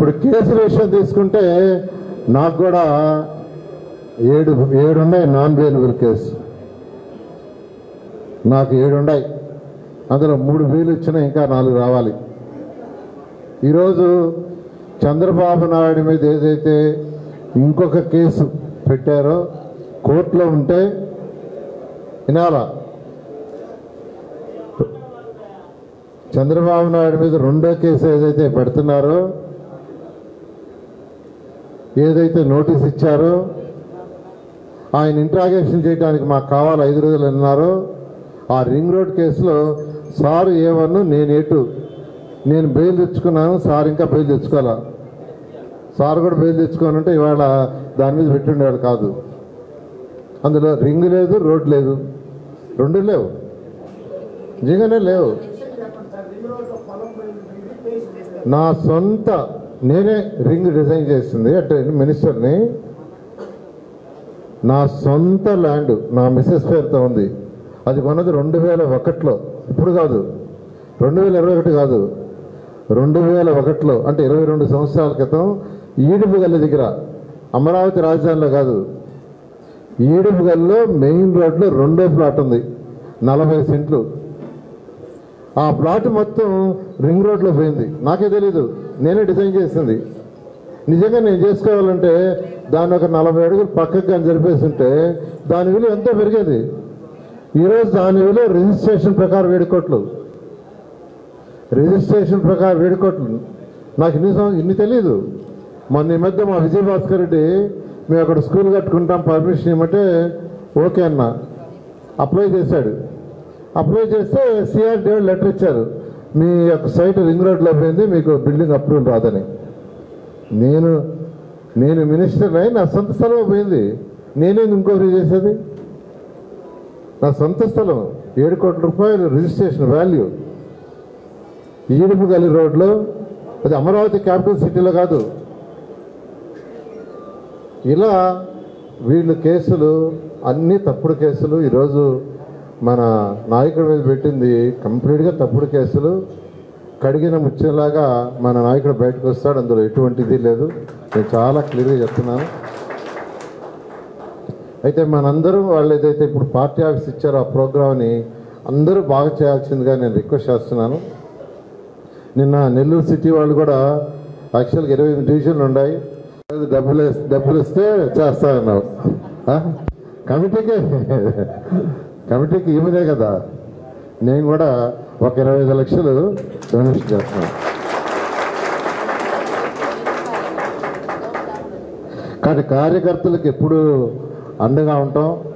ఇప్పుడు కేసుల విషయం తీసుకుంటే నాకు కూడా ఏడు ఏడు ఉన్నాయి నాన్ వేలుబుల్ కేసు నాకు ఏడు ఉన్నాయి అందులో మూడు వేలు ఇచ్చినా ఇంకా నాలుగు రావాలి ఈరోజు చంద్రబాబు నాయుడు మీద ఏదైతే ఇంకొక కేసు పెట్టారో కోర్టులో ఉంటే వినాలా చంద్రబాబు నాయుడు మీద రెండో కేసు ఏదైతే పెడుతున్నారో ఏదైతే నోటీస్ ఇచ్చారో ఆయన ఇంట్రాగేషన్ చేయడానికి మాకు కావాలి ఐదు రోజులు అన్నారో ఆ రింగ్ రోడ్ కేసులో సార్ ఏమన్ను నేను ఎటు నేను బెయిల్ తెచ్చుకున్నాను సార్ ఇంకా బెయిల్ తెచ్చుకోవాలా సార్ కూడా బెయిల్ తెచ్చుకోనంటే ఇవాళ దాని మీద పెట్టుండేవాడు కాదు అందులో రింగ్ లేదు రోడ్ లేదు రెండు లేవు నిజంగానే లేవు నా సొంత నేనే రింగ్ డిజైన్ చేసింది అంటే మినిస్టర్ని నా సొంత ల్యాండ్ నా మిస్సెస్ పేరుతో ఉంది అది కొన్నది రెండు వేల ఒకటిలో ఇప్పుడు కాదు రెండు వేల ఇరవై ఒకటి కాదు రెండు వేల ఒకటిలో అంటే ఇరవై రెండు సంవత్సరాల క్రితం ఈడుపు గల్లి దగ్గర అమరావతి రాజధానిలో కాదు ఈడుపు గల్లిలో మెయిన్ రోడ్లో రెండో ప్లాట్ ఉంది నలభై సెంట్లు ఆ ప్లాట్ మొత్తం రింగ్ రోడ్లో పోయింది నాకే తెలీదు నేనే డిజైన్ చేసింది నిజంగా నేను చేసుకోవాలంటే దాన్ని ఒక నలభై అడుగులు పక్కకు కానీ జరిపేస్తుంటే దాని విలువ ఎంతో పెరిగేది ఈరోజు దాని విలువ రిజిస్ట్రేషన్ ప్రకారం ఏడు కోట్లు రిజిస్ట్రేషన్ ప్రకారం ఏడు కోట్లు నాకు ఇన్ని సం- ఇన్ని తెలియదు మొన్న ఈ మధ్య మా విజయభాస్కర్ రెడ్డి మేము అక్కడ స్కూల్ కట్టుకుంటాం పర్మిషన్ ఇవ్వమంటే ఓకే అన్న అప్లై చేశాడు అప్లై చేస్తే సిఆర్డీ వాళ్ళు లెటర్ ఇచ్చారు మీ యొక్క సైట్ రింగ్ రోడ్లో పోయింది మీకు బిల్డింగ్ అప్రూవల్ రాదని నేను నేను మినిస్టర్ అయి నా సొంత స్థలం పోయింది నేనే ఇంకోటి చేసేది నా సొంత స్థలం ఏడు కోట్ల రూపాయలు రిజిస్ట్రేషన్ వాల్యూ ఈడుపు గల్లి రోడ్లో అది అమరావతి క్యాపిటల్ సిటీలో కాదు ఇలా వీళ్ళు కేసులు అన్ని తప్పుడు కేసులు ఈరోజు మన నాయకుడి మీద పెట్టింది కంప్లీట్గా తప్పుడు కేసులు కడిగిన ముచ్చలాగా మన నాయకుడు బయటకు వస్తాడు అందులో ఎటువంటిది లేదు నేను చాలా క్లియర్గా చెప్తున్నాను అయితే మనందరం వాళ్ళు ఏదైతే ఇప్పుడు పార్టీ ఆఫీస్ ఇచ్చారో ఆ ప్రోగ్రామ్ని అందరూ బాగా చేయాల్సిందిగా నేను రిక్వెస్ట్ చేస్తున్నాను నిన్న నెల్లూరు సిటీ వాళ్ళు కూడా యాక్చువల్గా ఇరవై ఎనిమిది డివిజన్లు ఉన్నాయి డబ్బులు ఇస్- డబ్బులు ఇస్తే చేస్తా అన్నావు ఆ? కమిటీకే కమిటీకి ఈమెనే కదా నేను కూడా ఒక ఇరవై ఐదు లక్షలు డొనేషన్ చేస్తున్నాను కానీ కార్యకర్తలకు ఎప్పుడు అండగా ఉంటాం